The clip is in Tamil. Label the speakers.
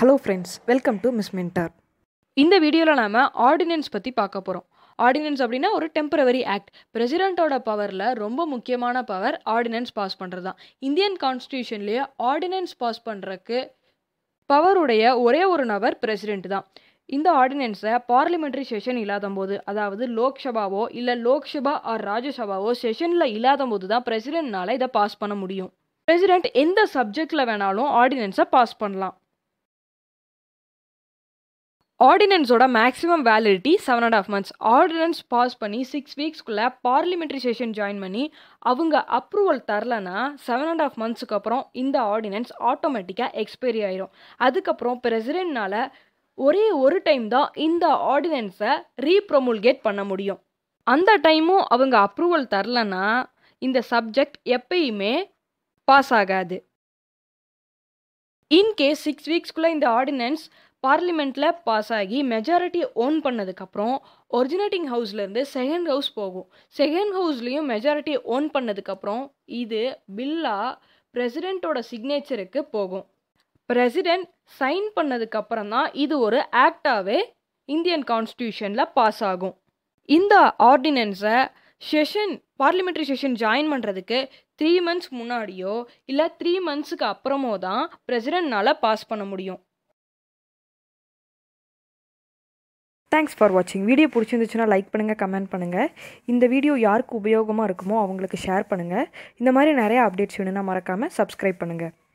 Speaker 1: hello friends welcome to miss mentor இந்த வீடியோவில் நாம் ஆர்டினன்ஸ் பற்றி பார்க்க போகிறோம் ஆர்டினன்ஸ் அப்படின்னா ஒரு டெம்பரவரி ஆக்ட் பிரசிடெண்ட்டோட பவரில் ரொம்ப முக்கியமான பவர் ஆர்டினன்ஸ் பாஸ் பண்ணுறது தான் இந்தியன் கான்ஸ்டியூஷன்லேயே ஆர்டினன்ஸ் பாஸ் பண்ணுறக்கு பவருடைய ஒரே ஒரு நபர் பிரசிடெண்ட் தான் இந்த ஆர்டினன்ஸை பார்லிமெண்ட்ரி செஷன் இல்லாத போது அதாவது லோக்சபாவோ இல்லை லோக்சபா ஆர் ராஜ்யசபாவோ செஷனில் இல்லாத போது தான் பிரசிடென்ட்னால இதை பாஸ் பண்ண முடியும் பிரசிடெண்ட் எந்த சப்ஜெக்டில் வேணாலும் ஆர்டினன்ஸை பாஸ் பண்ணலாம் ஆர்டினன்ஸோட maximum validity seven and half months ordinance pass பண்ணி சிக்ஸ் வீக்ஸ்க்குள்ளே பார்லிமெண்ட்ரி செஷன் ஜாயின் பண்ணி அவங்க அப்ரூவல் தரலனா செவன் அண்ட் ஆஃப் மந்த்ஸுக்கு அப்புறம் இந்த ஆர்டினன்ஸ் ஆட்டோமேட்டிக்காக எக்ஸ்பைரி ஆயிரும் அதுக்கப்புறம் பிரசிடென்ட்னால ஒரே ஒரு டைம் தான் இந்த ஆர்டினன்ஸை ரீப்ரொமுல்கேட் பண்ண முடியும் அந்த டைமும் அவங்க அப்ரூவல் தரலனா இந்த சப்ஜெக்ட் எப்பயுமே பாஸ் ஆகாது இன்கேஸ் சிக்ஸ் வீக்ஸ்க்குள்ளே இந்த ஆர்டினன்ஸ் பார்லிமெண்ட்டில் பாஸ் ஆகி மெஜாரிட்டி ஓன் பண்ணதுக்கப்புறம் ஒரிஜினேட்டிங் ஹவுஸ்லேருந்து செகண்ட் ஹவுஸ் போகும் செகண்ட் ஹவுஸ்லேயும் மெஜாரிட்டி ஓன் பண்ணதுக்கப்புறம் இது பில்லாக பிரசிடெண்ட்டோட சிக்னேச்சருக்கு போகும் பிரசிடெண்ட் சைன் பண்ணதுக்கப்புறம் தான் இது ஒரு ஆக்டாகவே இந்தியன் கான்ஸ்டியூஷனில் பாஸ் ஆகும் இந்த ஆர்டினன்ஸை செஷன் பார்லிமெண்ட்ரி செஷன் ஜாயின் பண்ணுறதுக்கு த்ரீ மந்த்ஸ் முன்னாடியோ இல்லை த்ரீ மந்த்ஸுக்கு அப்புறமோ தான் பிரசிடெண்ட்னால் பாஸ் பண்ண முடியும்
Speaker 2: தேங்க்ஸ் ஃபார் வாட்சிங் வீடியோ பிடிச்சிருந்துச்சுன்னா லைக் பண்ணுங்கள் கமெண்ட் பண்ணுங்கள் இந்த வீடியோ யாருக்கு உபயோகமாக இருக்குமோ அவங்களுக்கு ஷேர் பண்ணுங்கள் இந்த மாதிரி நிறைய அப்டேட்ஸ் வேணும்னா மறக்காமல் சப்ஸ்கிரைப் பண்ணுங்கள்